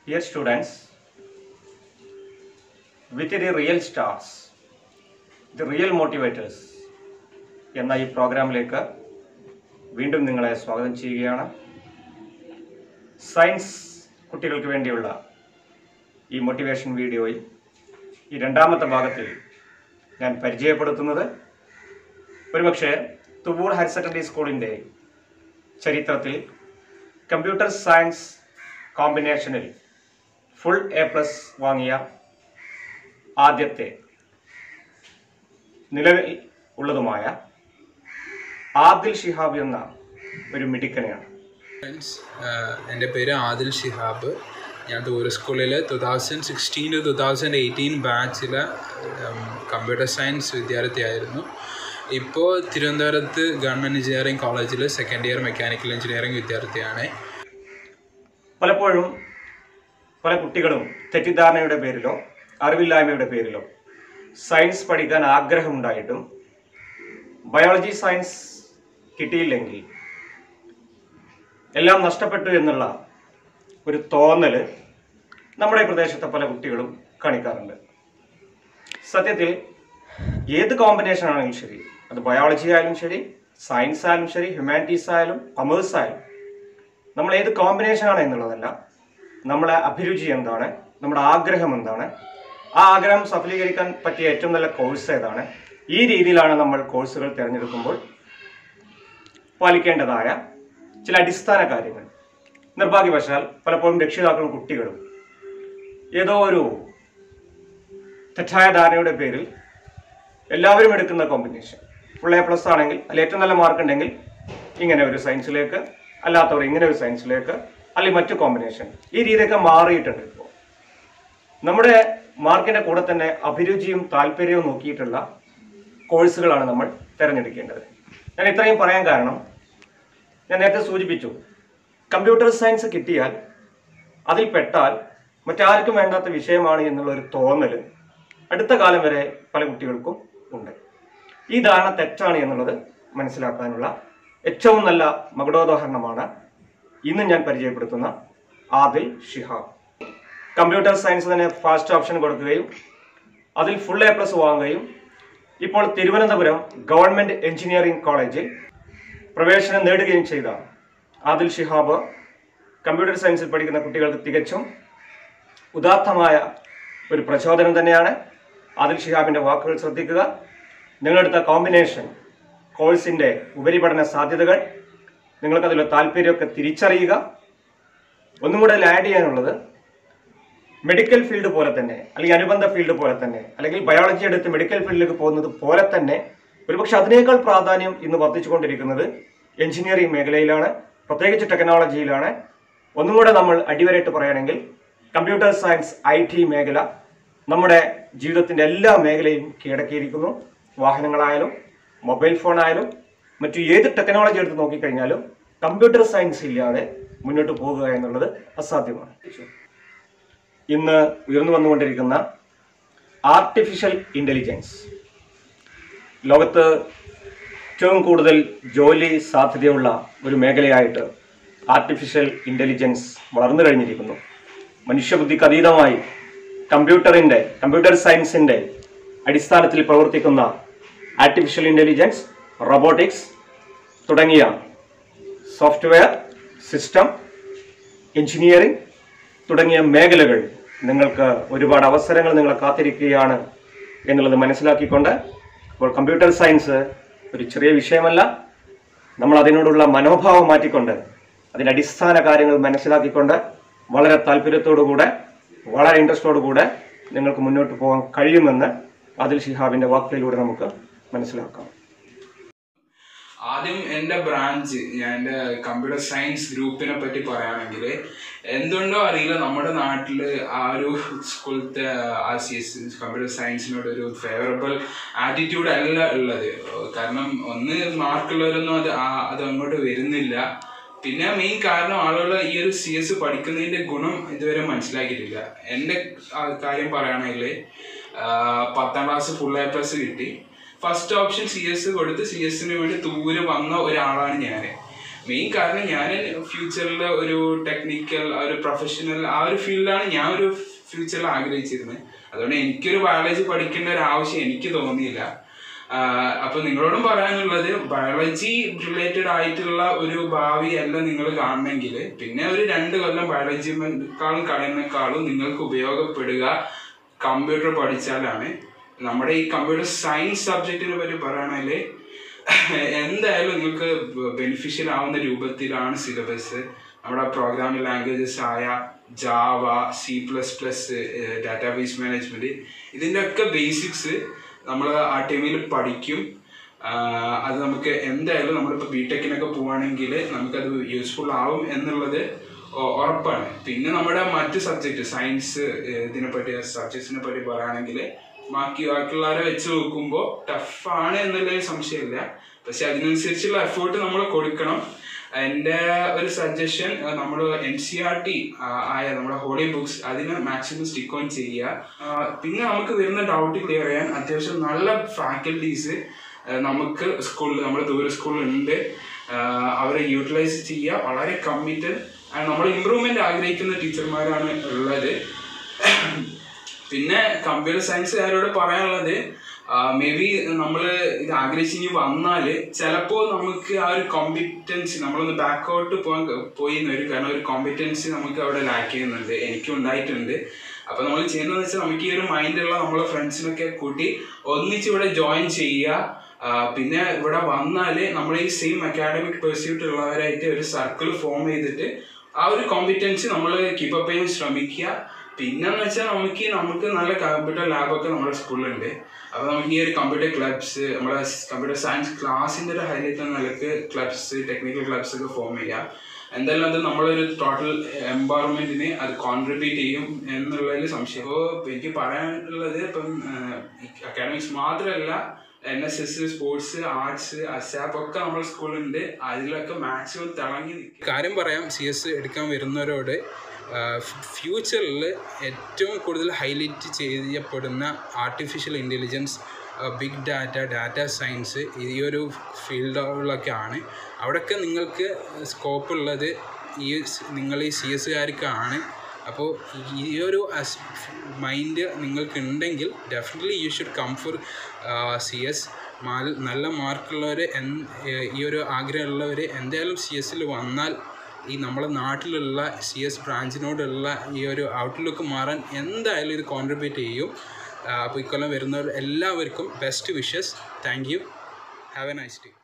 Dear students, with the real stars, the real motivators എന്ന ഈ പ്രോഗ്രാമിലേക്ക് വീണ്ടും നിങ്ങളെ സ്വാഗതം ചെയ്യുകയാണ് സയൻസ് കുട്ടികൾക്ക് വേണ്ടിയുള്ള ഈ മോട്ടിവേഷൻ വീഡിയോയിൽ ഈ രണ്ടാമത്തെ ഭാഗത്തിൽ ഞാൻ പരിചയപ്പെടുത്തുന്നത് ഒരുപക്ഷെ തുവൂർ ഹയർ സെക്കൻഡറി സ്കൂളിൻ്റെ ചരിത്രത്തിൽ കമ്പ്യൂട്ടർ സയൻസ് കോമ്പിനേഷനിൽ ഫുൾ എ പ്ലസ് വാങ്ങിയ ആദ്യത്തെ നിലവിൽ ഉള്ളതുമായ ആദിൽ ഷിഹാബ് എന്ന ഒരു മിടുക്കനെയാണ് ഫ്രണ്ട്സ് എൻ്റെ പേര് ആദിൽ ഷിഹാബ് ഞാൻ ടൂറിസ്റ്റ് സ്കൂളിൽ two thousand sixteen to two thousand eighteen ബാച്ചിലെ കമ്പ്യൂട്ടർ സയൻസ് വിദ്യാർത്ഥിയായിരുന്നു ഇപ്പോൾ തിരുവനന്തപുരത്ത് ഗവൺമെൻറ് എഞ്ചിനീയറിംഗ് കോളേജിൽ സെക്കൻഡ് ഇയർ മെക്കാനിക്കൽ എഞ്ചിനീയറിംഗ് വിദ്യാർത്ഥിയാണ് പലപ്പോഴും പല കുട്ടികളും തെറ്റിദ്ധാരണയുടെ പേരിലോ അറിവില്ലായ്മയുടെ പേരിലോ സയൻസ് പഠിക്കാൻ ആഗ്രഹമുണ്ടായിട്ടും ബയോളജി സയൻസ് കിട്ടിയില്ലെങ്കിൽ എല്ലാം നഷ്ടപ്പെട്ടു എന്നുള്ള ഒരു തോന്നൽ നമ്മുടെ ഈ പ്രദേശത്തെ പല കുട്ടികളും കാണിക്കാറുണ്ട് സത്യത്തിൽ ഏത് കോമ്പിനേഷൻ ആണെങ്കിലും ശരി അത് ബയോളജി ആയാലും ശരി സയൻസ് ആയാലും ശരി ഹ്യൂമാനിറ്റീസ് ആയാലും കൊമേഴ്സ് ആയാലും നമ്മൾ ഏത് കോമ്പിനേഷൻ ആണ് എന്നുള്ളതല്ല നമ്മളെ അഭിരുചി എന്താണ് നമ്മുടെ ആഗ്രഹം എന്താണ് ആ ആഗ്രഹം സഫലീകരിക്കാൻ പറ്റിയ ഏറ്റവും നല്ല കോഴ്സ് ഏതാണ് ഈ രീതിയിലാണ് നമ്മൾ കോഴ്സുകൾ തിരഞ്ഞെടുക്കുമ്പോൾ പാലിക്കേണ്ടതായ ചില അടിസ്ഥാന കാര്യങ്ങൾ നിർഭാഗ്യവശാൽ പലപ്പോഴും രക്ഷിതാക്കളും കുട്ടികളും ഏതോ ഒരു തെറ്റായ ധാരണയുടെ പേരിൽ എല്ലാവരും എടുക്കുന്ന കോമ്പിനേഷൻ ഫുൾ എ പ്ലസ് ആണെങ്കിൽ അതിൽ ഏറ്റവും നല്ല മാർക്ക് ഉണ്ടെങ്കിൽ ഇങ്ങനെ ഒരു സയൻസിലേക്ക് അല്ലാത്തവർ ഇങ്ങനെ ഒരു സയൻസിലേക്ക് അല്ലെങ്കിൽ മറ്റു കോമ്പിനേഷൻ ഈ രീതിയൊക്കെ മാറിയിട്ടുണ്ട് ഇപ്പോൾ നമ്മുടെ മാർക്കിന്റെ കൂടെ തന്നെ അഭിരുചിയും താല്പര്യവും നോക്കിയിട്ടുള്ള കോഴ്സുകളാണ് നമ്മൾ തിരഞ്ഞെടുക്കേണ്ടത് ഞാൻ ഇത്രയും പറയാൻ കാരണം ഞാൻ നേരത്തെ സൂചിപ്പിച്ചു കമ്പ്യൂട്ടർ സയൻസ് കിട്ടിയാൽ അതിൽ പെട്ടാൽ മറ്റാർക്കും വേണ്ടാത്ത വിഷയമാണ് എന്നുള്ള ഒരു തോന്നൽ അടുത്ത കാലം വരെ പല കുട്ടികൾക്കും ഉണ്ട് ഈ ധാരണ തെറ്റാണ് എന്നുള്ളത് മനസ്സിലാക്കാനുള്ള ഏറ്റവും നല്ല മകുടോദാഹരണമാണ് ഇന്ന് ഞാൻ പരിചയപ്പെടുത്തുന്ന ആദിൽ ഷിഹാബ് കമ്പ്യൂട്ടർ സയൻസ് തന്നെ ഫാസ്റ്റ് ഓപ്ഷൻ കൊടുക്കുകയും അതിൽ ഫുൾ എ പ്ലസ് വാങ്ങുകയും ഇപ്പോൾ തിരുവനന്തപുരം ഗവൺമെന്റ് എഞ്ചിനീയറിംഗ് കോളേജിൽ പ്രവേശനം നേടുകയും ചെയ്ത ആദിൽ ഷിഹാബ് കമ്പ്യൂട്ടർ സയൻസിൽ പഠിക്കുന്ന കുട്ടികൾക്ക് തികച്ചും ഉദാത്തമായ ഒരു പ്രചോദനം തന്നെയാണ് ആദിൽ ഷിഹാബിന്റെ വാക്കുകൾ ശ്രദ്ധിക്കുക നിങ്ങളെടുത്ത കോമ്പിനേഷൻ കോഴ്സിന്റെ ഉപരിപഠന സാധ്യതകൾ നിങ്ങൾക്കതിലുള്ള താല്പര്യമൊക്കെ തിരിച്ചറിയുക ഒന്നും കൂടെ അതിൽ ആഡ് ചെയ്യാനുള്ളത് മെഡിക്കൽ ഫീൽഡ് പോലെ തന്നെ അല്ലെങ്കിൽ അനുബന്ധ ഫീൽഡ് പോലെ തന്നെ അല്ലെങ്കിൽ ബയോളജി എടുത്ത് മെഡിക്കൽ ഫീൽഡിലേക്ക് പോകുന്നത് പോലെ തന്നെ ഒരുപക്ഷെ അതിനേക്കാൾ പ്രാധാന്യം ഇന്ന് വർദ്ധിച്ചുകൊണ്ടിരിക്കുന്നത് എഞ്ചിനീയറിംഗ് മേഖലയിലാണ് പ്രത്യേകിച്ച് ടെക്നോളജിയിലാണ് ഒന്നും കൂടെ നമ്മൾ അടിവരയിട്ട് പറയുകയാണെങ്കിൽ കമ്പ്യൂട്ടർ സയൻസ് ഐ ടി മേഖല നമ്മുടെ ജീവിതത്തിന്റെ എല്ലാ മേഖലയും കീഴടക്കിയിരിക്കുന്നു വാഹനങ്ങളായാലും മൊബൈൽ ഫോൺ ആയാലും മറ്റു ഏത് ടെക്നോളജി എടുത്ത് നോക്കിക്കഴിഞ്ഞാലും കമ്പ്യൂട്ടർ സയൻസ് ഇല്ലാതെ മുന്നോട്ട് പോകുക എന്നുള്ളത് അസാധ്യമാണ് ഇന്ന് ഉയർന്നു വന്നുകൊണ്ടിരിക്കുന്ന ആർട്ടിഫിഷ്യൽ ഇൻ്റലിജൻസ് ലോകത്ത് ഏറ്റവും കൂടുതൽ ജോലി സാധ്യതയുള്ള ഒരു മേഖലയായിട്ട് ആർട്ടിഫിഷ്യൽ ഇൻ്റലിജൻസ് വളർന്നു കഴിഞ്ഞിരിക്കുന്നു മനുഷ്യബുദ്ധിക്ക് അതീതമായി കമ്പ്യൂട്ടറിൻ്റെ കമ്പ്യൂട്ടർ സയൻസിൻ്റെ അടിസ്ഥാനത്തിൽ പ്രവർത്തിക്കുന്ന ആർട്ടിഫിഷ്യൽ ഇൻ്റലിജൻസ് റോബോട്ടിക്സ് തുടങ്ങിയ സോഫ്റ്റ്വെയർ സിസ്റ്റം എഞ്ചിനീയറിംഗ് തുടങ്ങിയ മേഖലകൾ നിങ്ങൾക്ക് ഒരുപാട് അവസരങ്ങൾ നിങ്ങളെ കാത്തിരിക്കുകയാണ് എന്നുള്ളത് മനസ്സിലാക്കിക്കൊണ്ട് ഇപ്പോൾ കമ്പ്യൂട്ടർ സയൻസ് ഒരു ചെറിയ വിഷയമല്ല നമ്മൾ അതിനോടുള്ള മനോഭാവം മാറ്റിക്കൊണ്ട് അതിൻ്റെ അടിസ്ഥാന കാര്യങ്ങൾ മനസ്സിലാക്കിക്കൊണ്ട് വളരെ താല്പര്യത്തോടുകൂടെ വളരെ ഇൻട്രസ്റ്റോടുകൂടെ നിങ്ങൾക്ക് മുന്നോട്ട് പോകാൻ കഴിയുമെന്ന് ആദിൽ ഷിഹാബിൻ്റെ വാക്കുകളിലൂടെ നമുക്ക് മനസ്സിലാക്കാം ആദ്യം എൻ്റെ ബ്രാഞ്ച് ഞാൻ എൻ്റെ കമ്പ്യൂട്ടർ സയൻസ് ഗ്രൂപ്പിനെ പറ്റി പറയുകയാണെങ്കിൽ എന്തുകൊണ്ടോ അറിയില്ല നമ്മുടെ നാട്ടിൽ ആ ഒരു സ്കൂളത്തെ ആ സി എസ് കമ്പ്യൂട്ടർ സയൻസിനോട് ഒരു ഫേവറബിൾ ആറ്റിറ്റ്യൂഡ് അല്ല ഉള്ളത് കാരണം ഒന്ന് മാർക്കുള്ളവരൊന്നും അത് ആ- അത് അങ്ങോട്ട് വരുന്നില്ല പിന്നെ മെയിൻ കാരണം ആളുകൾ ഈ ഒരു സി എസ് പഠിക്കുന്നതിന്റെ ഗുണം ഇതുവരെ മനസ്സിലാക്കിയിട്ടില്ല എൻ്റെ ആ കാര്യം പറയുകയാണെങ്കിൽ പത്താം ക്ലാസ് ഫുൾ എ പ്ലസ് കിട്ടി ഫസ്റ്റ് ഓപ്ഷൻ സി എസ് കൊടുത്ത് സി എസിന് വേണ്ടി ദൂരെ വന്ന ഒരാളാണ് ഞാൻ മെയിൻ കാരണം ഞാൻ ഫ്യൂച്ചറിൽ ഒരു ടെക്നിക്കൽ ഒരു പ്രൊഫഷണൽ ആ ഒരു ഫീൽഡിലാണ് ഞാൻ ഒരു ഫ്യൂച്ചറിൽ ആഗ്രഹിച്ചിരുന്നത് അതുകൊണ്ട് എനിക്കൊരു ബയോളജി പഠിക്കേണ്ട ഒരു ആവശ്യം എനിക്ക് തോന്നിയില്ല ആഹ് അപ്പൊ നിങ്ങളോടും പറയാനുള്ളത് ബയോളജി റിലേറ്റഡ് ആയിട്ടുള്ള ഒരു ഭാവി അല്ല നിങ്ങൾ കാണണമെങ്കിൽ പിന്നെ ഒരു രണ്ട് കൊല്ലം ബയോളജിക്കാളും കളയുന്നേക്കാളും നിങ്ങൾക്ക് ഉപയോഗപ്പെടുക കമ്പ്യൂട്ടർ പഠിച്ചാലാണ് നമ്മുടെ ഈ കമ്പ്യൂട്ടർ സയൻസ് സബ്ജക്റ്റിനെ പറ്റി പറയുകയാണെങ്കിൽ എന്തായാലും നിങ്ങൾക്ക് ബെനിഫിഷ്യൽ ആവുന്ന രൂപത്തിലാണ് സിലബസ് നമ്മുടെ പ്രോഗ്രാമിംഗ് ലാംഗ്വേജസ് ആയ Java C plus plus database management ഇതിൻ്റെ ഒക്കെ ബേസിക്സ് നമ്മൾ ആ ടൈമിൽ പഠിക്കും ആഹ് അത് നമുക്ക് എന്തായാലും നമ്മളിപ്പോൾ ബി ടെക്കിനൊക്കെ പോവുകയാണെങ്കിൽ നമുക്കത് യൂസ്ഫുൾ ആവും എന്നുള്ളത് ഉ- ഉറപ്പാണ് പിന്നെ നമ്മുടെ മറ്റ് സബ്ജക്റ്റ് സയൻസ് ഇതിനെ പറ്റി സബ്ജക്ട്സിനെ പറ്റി പറയുകയാണെങ്കിൽ ബാക്കി ബാക്കിയുള്ളവരെ വെച്ച് നോക്കുമ്പോൾ ടഫാണ് എന്നുള്ളൊരു സംശയമില്ല പക്ഷെ അതിനനുസരിച്ചുള്ള എഫേർട്ട് നമ്മൾ കൊടുക്കണം എൻ്റെ ഒരു സജഷൻ നമ്മൾ എൻ സി ആർ ടി ആയ നമ്മുടെ ഹോളി ബുക്സ് അതിന് മാക്സിമം സ്റ്റിക്ക് ഓൺ ചെയ്യുക ആ, പിന്നെ നമുക്ക് വരുന്ന ഡൗട്ട് ക്ലിയർ ചെയ്യാൻ അത്യാവശ്യം നല്ല ഫാക്കൽറ്റീസ് നമുക്ക് സ്കൂളിൽ നമ്മുടെ ദൂര സ്കൂളിലുണ്ട് അവരെ യൂട്ടിലൈസ് ചെയ്യുക വളരെ കമ്മിറ്റഡ് നമ്മൾ ഇമ്പ്രൂവ്മെന്റ് ആഗ്രഹിക്കുന്ന ടീച്ചർമാരാണ് ഉള്ളത് പിന്നെ കമ്പ്യൂട്ടർ സയൻസുകാരോട് പറയാനുള്ളത് മേ ബി നമ്മൾ ഇത് ആഗ്രഹിച്ച് ഇനി വന്നാൽ ചിലപ്പോൾ നമുക്ക് ആ ഒരു കോമ്പിറ്റൻസി നമ്മളൊന്ന് ബാക്കൗട്ട് പോകാൻ പോയി എന്ന് വരും കാരണം ഒരു കോമ്പിറ്റൻസി നമുക്ക് അവിടെ ലാക്ക് ചെയ്യുന്നുണ്ട് എനിക്കും ഉണ്ടായിട്ടുണ്ട് അപ്പൊ നമ്മൾ ചെയ്യുന്നതെന്ന് വെച്ചാൽ നമുക്ക് ഈ ഒരു മൈൻഡുള്ള നമ്മളെ ഫ്രണ്ട്സിനൊക്കെ കൂട്ടി ഒന്നിച്ച് ഇവിടെ ജോയിൻ ചെയ്യുക ആ, പിന്നെ ഇവിടെ വന്നാൽ നമ്മൾ ഈ സെയിം അക്കാഡമിക് പെർസ്യൂട്ട് ഉള്ളവരായിട്ട് ഒരു സർക്കിൾ ഫോം ചെയ്തിട്ട് ആ ഒരു കോമ്പിറ്റൻസി നമ്മൾ കീപ്പ് അപ്പ് ചെയ്യാൻ ശ്രമിക്കുക പിന്നെന്ന് വെച്ചാൽ നമുക്ക് ഈ നമുക്ക് നല്ല കമ്പ്യൂട്ടർ ലാബൊക്കെ നമ്മുടെ സ്കൂളിലുണ്ട് അപ്പോൾ നമുക്ക് ഈ ഒരു കമ്പ്യൂട്ടർ ക്ലബ്സ് നമ്മുടെ കമ്പ്യൂട്ടർ സയൻസ് ക്ലാസ്സിൻ്റെ ഒരു ഹൈലൈറ്റ് എന്ന നിലക്ക് ക്ലബ്സ് ടെക്നിക്കൽ ക്ലബ്സ് ഒക്കെ ഫോം ചെയ്യാം എന്തായാലും അത് നമ്മളൊരു ടോട്ടൽ എംപവർമെന്റിന് അത് കോൺട്രിബ്യൂട്ട് ചെയ്യും എന്നുള്ളതിൽ സംശയം അപ്പോൾ എനിക്ക് പറയാനുള്ളത് ഇപ്പം അക്കാഡമിക്സ് മാത്രമല്ല N S S sports arts ASAP ഒക്കെ നമ്മുടെ സ്കൂളുണ്ട് അതിലൊക്കെ മാക്സിമം തിളങ്ങി നിൽക്കും കാര്യം പറയാം സി എസ് എടുക്കാൻ വരുന്നവരോട് ഫ്യൂച്ചറിൽ ഏറ്റവും കൂടുതൽ ഹൈലൈറ്റ് ചെയ്യപ്പെടുന്ന artificial intelligence big data data science ഈ ഒരു ഫീൽഡുകളൊക്കെ ആണ് അവിടെയൊക്കെ നിങ്ങൾക്ക് സ്കോപ്പ് ഉള്ളത് ഈ സ് നിങ്ങൾ ഈ സി എസ്സുകാർക്കാണ് അപ്പോൾ ഈ ഒരു മൈൻഡ് നിങ്ങൾക്ക് ഉണ്ടെങ്കിൽ definitely you should come for C S നല്ല മാർക്കുള്ളവർ ഈ ഒരു ആഗ്രഹമുള്ളവർ എന്തായാലും സി എസ്സിൽ വന്നാൽ ഈ നമ്മുടെ നാട്ടിലുള്ള സി എസ് ബ്രാഞ്ചിനോടുള്ള ഈ ഒരു ഔട്ട്ലുക്ക് മാറാൻ എന്തായാലും ഇത് കോൺട്രിബ്യൂട്ട് ചെയ്യും അപ്പോൾ ഇക്കൊല്ലം വരുന്നവർ എല്ലാവർക്കും best wishes thank you have a nice day